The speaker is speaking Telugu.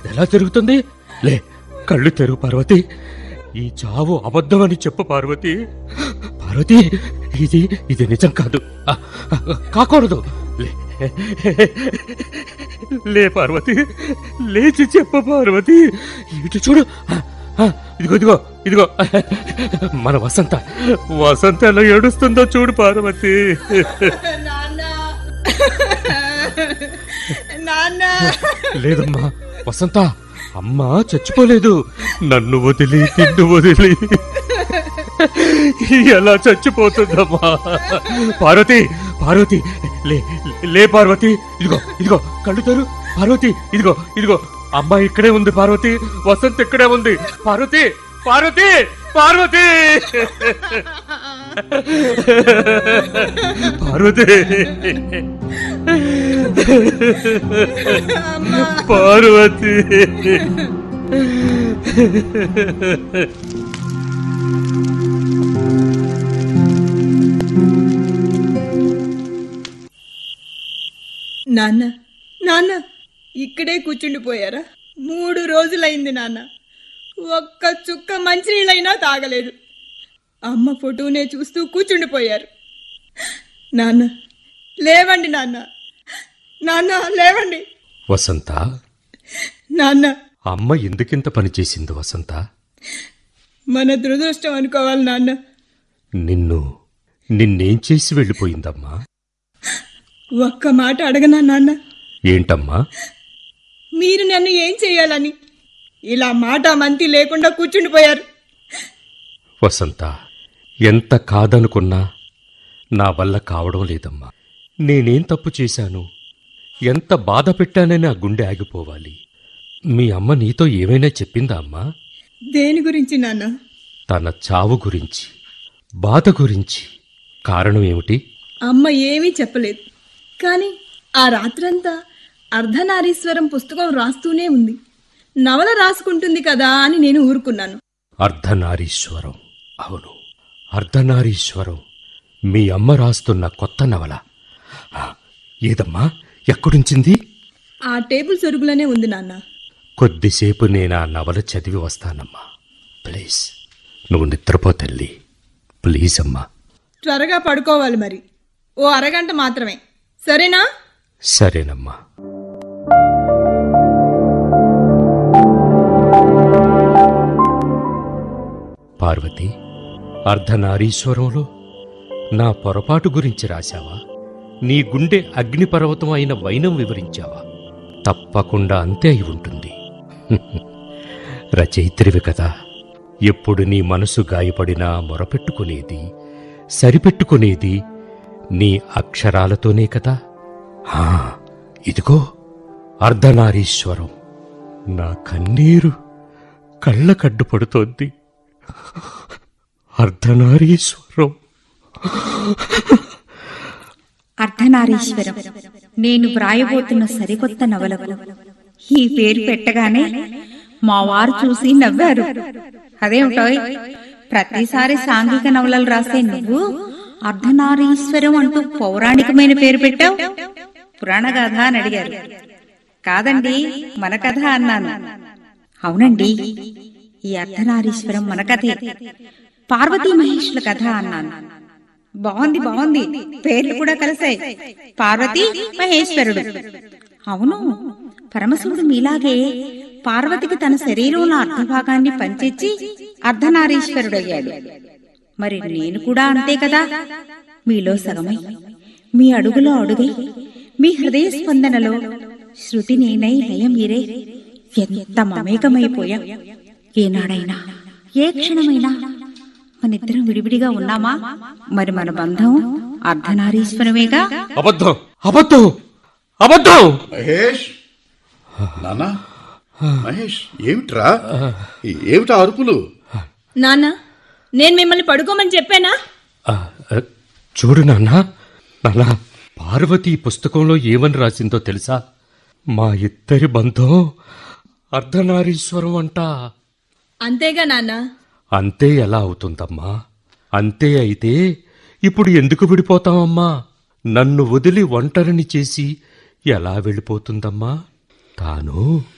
అదెలా జరుగుతుంది లే కళ్ళు తెరువు పార్వతి ఈ చావు అబద్ధమని చెప్పు పార్వతి పార్వతి ఇది ఇది నిజం కాదు ఆ, ఆ, కాకూడదు లే లే పార్వతి లేచి చెప్పు పార్వతి ఇటు చూడు ఆ, ఆ, ఇదిగో ఇదిగో ఇదిగో మన వసంత వసంత ఎలా ఏడుస్తుందో చూడు పార్వతి నాన్న నాన్న లేదమ్మా వసంత అమ్మ చచ్చిపోలేదు నన్ను వదిలి నిన్ను వదిలి ఎలా చచ్చిపోతుందమ్మా పార్వతి పార్వతి లే లే పార్వతి ఇదిగో ఇదిగో కళ్ళు తెరు పార్వతి ఇదిగో ఇదిగో అమ్మ ఇక్కడే ఉంది పార్వతి వసంత్ ఇక్కడే ఉంది పార్వతి పార్వతి పార్వతి పార్వతి పార్వతి నాన్న నాన్న ఇక్కడే కూర్చుండిపోయారా మూడు రోజులైంది నాన్న ఒక్క చుక్క మంచినీళ్ళైనా తాగలేదు అమ్మ ఫోటోనే చూస్తూ కూర్చుండిపోయారు నాన్న లేవండి నాన్న నాన్న లేవండి వసంత నాన్న అమ్మ ఎందుకింత పని చేసింది వసంత మన దురదృష్టం అనుకోవాలి నాన్న నిన్ను నిన్నేం చేసి వెళ్ళిపోయిందమ్మా ఒక్క మాట అడగనా నాన్న ఏంటమ్మా మీరు నన్ను ఏం చేయాలని ఇలా మాట మంతి లేకుండా కూర్చుండిపోయారు వసంత ఎంత కాదనుకున్నా నా వల్ల కావడం లేదమ్మా నేనేం తప్పు చేశాను ఎంత బాధ పెట్టానని ఆ గుండె ఆగిపోవాలి మీ అమ్మ నీతో ఏమైనా చెప్పిందా అమ్మా దేని గురించి నాన్న తన చావు గురించి బాధ గురించి కారణం ఏమిటి అమ్మ ఏమీ చెప్పలేదు కానీ ఆ రాత్రంతా అర్ధనారీశ్వరం పుస్తకం రాస్తూనే ఉంది నవల రాసుకుంటుంది కదా అని నేను ఊరుకున్నాను అర్ధనారీశ్వరం అవును అర్ధనారీశ్వరం మీ అమ్మ రాస్తున్న కొత్త నవల ఆ, ఏదమ్మా ఎక్కడుంచింది ఆ టేబుల్ సొరుగులోనే ఉంది నాన్న కొద్దిసేపు నేను ఆ నవల చదివి వస్తానమ్మా ప్లీజ్ నువ్వు నిద్రపో తల్లి ప్లీజ్ అమ్మా త్వరగా పడుకోవాలి మరి ఓ అరగంట మాత్రమే సరేనా సరేనమ్మా పార్వతి అర్ధనారీశ్వరంలో నా పొరపాటు గురించి రాశావా నీ గుండె అగ్నిపర్వతం అయిన వైనం వివరించావా తప్పకుండా అంతే అయి ఉంటుంది రచయిత్రివి కదా ఎప్పుడు నీ మనసు గాయపడినా మొరపెట్టుకునేది సరిపెట్టుకునేది నీ అక్షరాలతోనే కదా హా, ఇదిగో అర్ధనారీశ్వరం నా కన్నీరు కళ్ళ కడ్డుపడుతోంది అర్ధనారీశ్వరం అర్ధనారీశ్వరం నేను వ్రాయబోతున్న సరికొత్త నవలకు ఈ పేరు పెట్టగానే మా వారు చూసి నవ్వారు అదేమిటో ప్రతిసారి సాంఘిక నవలలు రాసే నువ్వు అర్ధనారీశ్వరం అంటూ పౌరాణికమైన పేరు పెట్టావు పురాణ గాథ అని అడిగారు కాదండి మన కథ అన్నాను అవునండి ఈ అర్ధనారీశ్వరం మన కథే పార్వతీ మహేష్ల కథ అన్నాను బాగుంది బాగుంది పేర్లు కూడా కలిసాయి పార్వతి మహేశ్వరుడు అవును పరమశివుడు మీలాగే పార్వతికి తన శరీరంలో అర్ధభాగాన్ని పంచిచ్చి అర్ధనారీశ్వరుడయ్యాడు మరి నేను కూడా అంతే కదా మీలో సగమై మీ అడుగులో అడుగై మీ హృదయ స్పందనలో శృతి నేనై లయం మీరే ఎంత మమేకమైపోయాం ఏనాడైనా ఏ క్షణమైనా మనిద్దరం విడివిడిగా ఉన్నామా మరి మన బంధం అర్ధనారీశ్వరమేగా అబద్ధం అబద్ధం అబద్ధం మహేష్ నానా మహేష్ ఏమిట్రా ఏమిటా అరుపులు నాన్న నేను మిమ్మల్ని పడుకోమని చెప్పానా ఆ, ఆ, చూడు నాన్న నాన్న పార్వతి ఈ పుస్తకంలో ఏమని రాసిందో తెలుసా మా ఇద్దరి బంధం అర్ధనారీశ్వరం అంట అంతేగా నాన్న అంతే ఎలా అవుతుందమ్మా అంతే అయితే ఇప్పుడు ఎందుకు విడిపోతామమ్మా నన్ను వదిలి ఒంటరిని చేసి ఎలా వెళ్ళిపోతుందమ్మా తాను